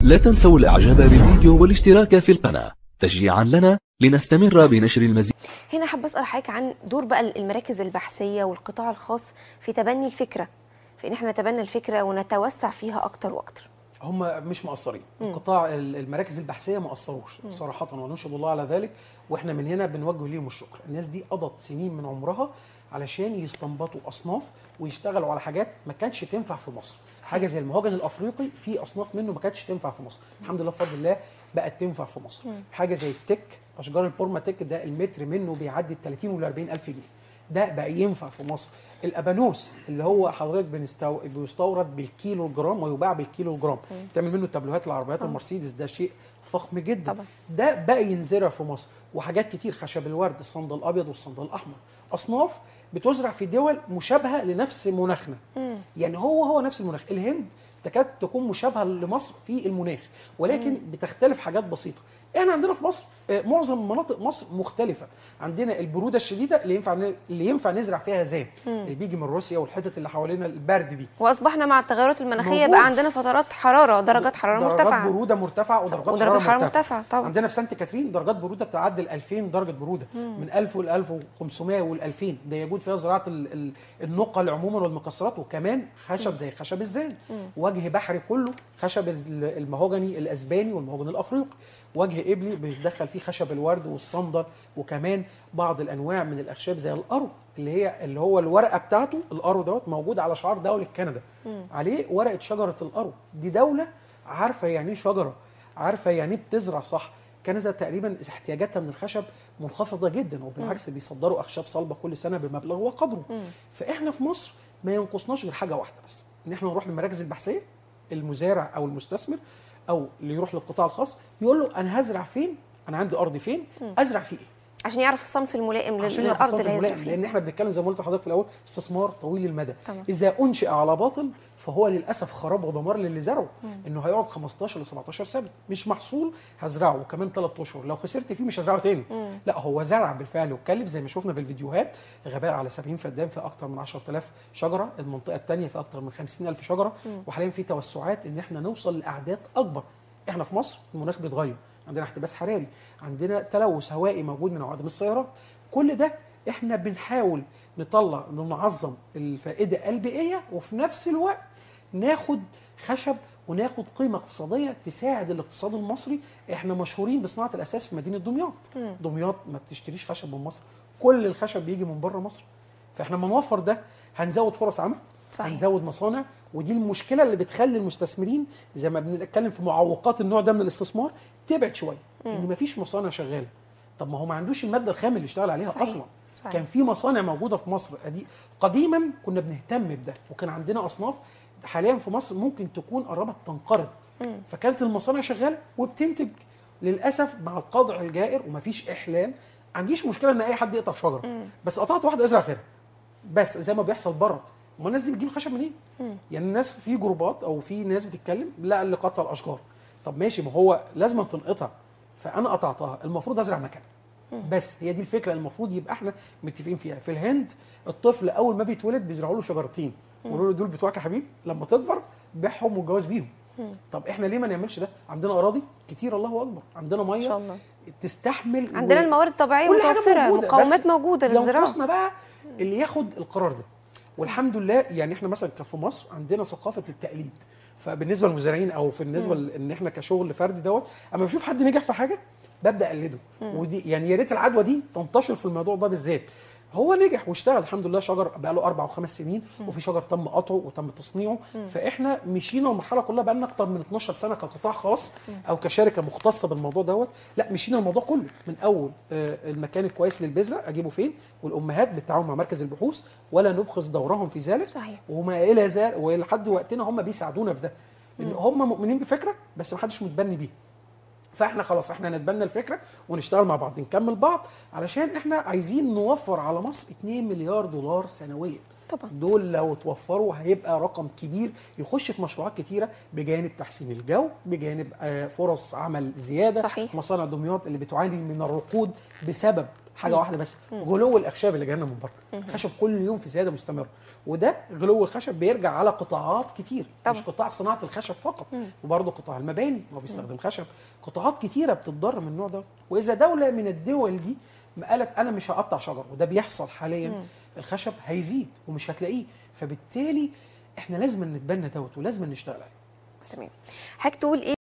لا تنسوا الاعجاب بالفيديو والاشتراك في القناة تشجيعا لنا لنستمر بنشر المزيد هنا حابه اسال حضرتك عن دور بقى المراكز البحثيه والقطاع الخاص في تبني الفكره في ان احنا نتبنى الفكره ونتوسع فيها اكتر واكتر هم مش مقصرين قطاع ال- المراكز البحثيه ما قصروش صراحه ونشهد الله على ذلك واحنا من هنا بنوجه ليهم الشكر الناس دي قضت سنين من عمرها علشان يستنبطوا اصناف ويشتغلوا على حاجات ما كانتش تنفع في مصر حاجه زي المهاجن الافريقي في اصناف منه ما كانتش تنفع في مصر الحمد لله بفضل الله بقت تنفع في مصر حاجه زي التك اشجار البورما تك ده المتر منه بيعدي ال 30 وال 40 الف جنيه ده بقى ينفع في مصر الابانوس اللي هو حضرتك بنستو... بيستورد بالكيلو الجرام ويباع بالكيلو الجرام تعمل منه تابلوهات العربيات المرسيدس ده شيء فخم جدا طبعا. ده بقى ينزرع في مصر وحاجات كتير خشب الورد الصندل الابيض والصندل الاحمر اصناف بتزرع في دول مشابهه لنفس مناخنا يعني هو هو نفس المناخ الهند تكاد تكون مشابهه لمصر في المناخ ولكن بتختلف حاجات بسيطه احنا عندنا في مصر آه، معظم مناطق مصر مختلفه عندنا البروده الشديده اللي ينفع ن- اللي ينفع نزرع فيها زيت اللي بيجي من روسيا والحتت اللي حوالينا البرد دي واصبحنا مع التغيرات المناخيه موجود. بقى عندنا فترات حراره درجات حراره درجات مرتفعه بروده مرتفعه ودرجات, ودرجات حرارة مرتفعه مرتفعة طبعا. عندنا في سانت كاترين درجات بروده بتعدي 2000 درجه بروده من 1000 ل 1500 وال 2000 ده يجود فيها زراعه ال- ال- النقل عموما والمكسرات وكمان خشب زي خشب الزان وجه بحري كله خشب ال- المهوجني الاسباني والمهوجني الافريقي وجه قبلي بيتدخل فيه خشب الورد والصندل وكمان بعض الانواع من الاخشاب زي الارو اللي هي اللي هو الورقه بتاعته الارو دوت موجود على شعار دوله كندا عليه ورقه شجره الارو دي دوله عارفه يعني ايه شجره عارفه يعني ايه بتزرع صح كندا تقريبا احتياجاتها من الخشب منخفضه جدا وبالعكس بيصدروا اخشاب صلبه كل سنه بمبلغ وقدره فاحنا في مصر ما ينقصناش غير حاجه واحده بس ان احنا نروح للمراكز البحثيه المزارع او المستثمر او اللي يروح للقطاع الخاص يقول له انا هزرع فين انا عندي ارض فين ازرع فيه ايه عشان يعرف الصنف الملائم لل- عشان يعرف للارض الصنف اللي هيزرع الملائم فيها لان احنا بنتكلم زي ما قلت لحضرتك في الاول استثمار طويل المدى طبعا. اذا انشئ على باطل فهو للاسف خراب ودمار للي زرعه انه هيقعد 15 ل 17 سنه مش محصول هزرعه كمان 3 اشهر لو خسرت فيه مش هزرعه تاني لا هو زرع بالفعل وكلف زي ما شفنا في الفيديوهات غابات على 70 فدان في اكتر من 10000 شجره المنطقه الثانيه في اكتر من 50000 شجره وحاليا في توسعات ان احنا نوصل لاعداد اكبر احنا في مصر المناخ بيتغير عندنا احتباس حراري عندنا تلوث هوائي موجود من عوادم السيارات كل ده احنا بنحاول نطلع نعظم الفائده البيئيه وفي نفس الوقت ناخد خشب وناخد قيمه اقتصاديه تساعد الاقتصاد المصري احنا مشهورين بصناعه الاساس في مدينه دمياط دمياط ما بتشتريش خشب من مصر كل الخشب بيجي من بره مصر فاحنا لما نوفر ده هنزود فرص عمل صحيح. هنزود مصانع ودي المشكله اللي بتخلي المستثمرين زي ما بنتكلم في معوقات النوع ده من الاستثمار تبعد شويه ان مفيش مصانع شغاله طب ما هو ما عندوش الماده الخام اللي يشتغل عليها صحيح. اصلا صحيح. كان في مصانع موجوده في مصر أدي قديما كنا بنهتم بده وكان عندنا اصناف حاليا في مصر ممكن تكون قربت تنقرض فكانت المصانع شغاله وبتنتج للاسف مع القطع الجائر ومفيش احلال ما عنديش مشكله ان اي حد يقطع شجره بس قطعت واحده ازرع غيرها بس زي ما بيحصل بره ما الناس دي بتجيب خشب منين؟ يعني الناس في جروبات او في ناس بتتكلم لا اللي قطع الاشجار طب ماشي ما هو لازم تنقطع فانا قطعتها المفروض ازرع مكانها بس هي دي الفكره المفروض يبقى احنا متفقين فيها في الهند الطفل اول ما بيتولد بيزرعوا له شجرتين يقولوا له دول بتوعك يا حبيبي لما تكبر بيعهم وتجوز بيهم طب احنا ليه ما نعملش ده عندنا اراضي كتير الله اكبر عندنا ميه ان شاء الله تستحمل عندنا و- الموارد الطبيعيه كل حاجة متوفره موجودة، مقومات بس موجوده للزراعه ينقصنا بقى اللي ياخد القرار ده والحمد لله يعني احنا مثلا كان في مصر عندنا ثقافه التقليد فبالنسبه للمزارعين او في بالنسبه ان احنا كشغل فردي دوت اما بشوف حد نجح في حاجه ببدا اقلده ودي يعني يا ريت العدوى دي تنتشر في الموضوع ده بالذات هو نجح واشتغل الحمد لله شجر بقى له اربع وخمس سنين وفي شجر تم قطعه وتم تصنيعه فاحنا مشينا المرحله كلها بقى لنا اكتر من 12 سنه كقطاع خاص او كشركه مختصه بالموضوع دوت لا مشينا الموضوع كله من اول آه، المكان الكويس للبذره اجيبه فين والامهات بالتعاون مع مركز البحوث ولا نبخس دورهم في ذلك صحيح. وما الى ذلك ولحد وقتنا هم بيساعدونا في ده لان هم مؤمنين بفكره بس ما حدش متبني بيها فاحنا خلاص احنا نتبنى الفكره ونشتغل مع بعض نكمل بعض علشان احنا عايزين نوفر على مصر 2 مليار دولار سنويا طبعا. دول لو توفروا هيبقى رقم كبير يخش في مشروعات كتيره بجانب تحسين الجو بجانب آه، فرص عمل زياده صحيح. مصانع دمياط اللي بتعاني من الركود بسبب حاجه واحده بس غلو الاخشاب اللي جانا من بره الخشب كل يوم في زياده مستمره وده غلو الخشب بيرجع على قطاعات كتير طبعا. مش قطاع صناعه الخشب فقط وبرضه قطاع المباني هو بيستخدم خشب قطاعات كتيره بتتضرر من النوع ده واذا دوله من الدول دي ما قالت انا مش هقطع شجر وده بيحصل حاليا الخشب هيزيد ومش هتلاقيه فبالتالي احنا لازم نتبنى دوت ولازم نشتغل عليه تمام حضرتك تقول ايه